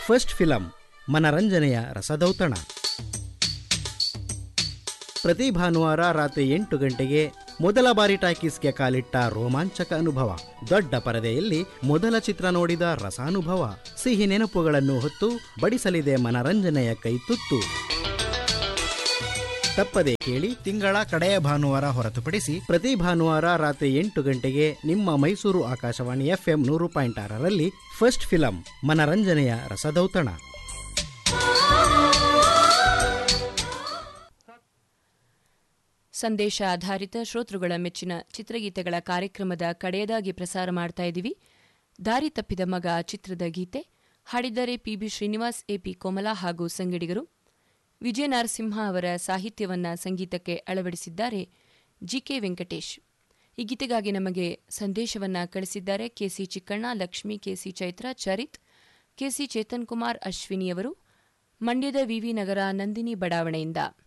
first film ಮನರಂಜನೆಯ ರಸದೌತಣ ಪ್ರತಿ ಭಾನುವಾರ ರಾತ್ರಿ ಎಂಟು ಗಂಟೆಗೆ ಮೊದಲ ಬಾರಿ ಟಾಕೀಸ್ಗೆ ಕಾಲಿಟ್ಟ ರೋಮಾಂಚಕ ಅನುಭವ ದೊಡ್ಡ ಪರದೆಯಲ್ಲಿ ಮೊದಲ ಚಿತ್ರ ನೋಡಿದ ರಸಾನುಭವ ಸಿಹಿ ನೆನಪುಗಳನ್ನು ಹೊತ್ತು ಬಡಿಸಲಿದೆ ಮನರಂಜನೆಯ ಕೈತುತ್ತು ತಪ್ಪದೆ ಕೇಳಿ ತಿಂಗಳ ಕಡೆಯ ಭಾನುವಾರ ಹೊರತುಪಡಿಸಿ ಪ್ರತಿ ಭಾನುವಾರ ರಾತ್ರಿ ಎಂಟು ಗಂಟೆಗೆ ನಿಮ್ಮ ಮೈಸೂರು ಆಕಾಶವಾಣಿ ಎಫ್ಎಂ ನೂರು ಪಾಯಿಂಟ್ ಆರರಲ್ಲಿ ಫಸ್ಟ್ ಫಿಲಂ ಮನರಂಜನೆಯ ರಸದೌತಣ ಸಂದೇಶ ಆಧಾರಿತ ಶ್ರೋತೃಗಳ ಮೆಚ್ಚಿನ ಚಿತ್ರಗೀತೆಗಳ ಕಾರ್ಯಕ್ರಮದ ಕಡೆಯದಾಗಿ ಪ್ರಸಾರ ಮಾಡ್ತಾ ಇದ್ದೀವಿ ದಾರಿ ತಪ್ಪಿದ ಮಗ ಚಿತ್ರದ ಗೀತೆ ಹಾಡಿದ್ದಾರೆ ಪಿಬಿ ಶ್ರೀನಿವಾಸ್ ಎಪಿ ಕೋಮಲಾ ಹಾಗೂ ಸಂಗಡಿಗರು ವಿಜಯ ನರಸಿಂಹ ಅವರ ಸಾಹಿತ್ಯವನ್ನ ಸಂಗೀತಕ್ಕೆ ಅಳವಡಿಸಿದ್ದಾರೆ ಜಿಕೆ ವೆಂಕಟೇಶ್ ಈ ಗೀತೆಗಾಗಿ ನಮಗೆ ಸಂದೇಶವನ್ನ ಕಳಿಸಿದ್ದಾರೆ KC Chikkanna Lakshmi KC Chaitra Charith KC Chethan Kumar ಅಶ್ವಿನಿಯವರು ಮಂಡ್ಯದ ವಿವಿ ನಗರ ನಂದಿನಿ ಬಡಾವಣೆಯಿಂದ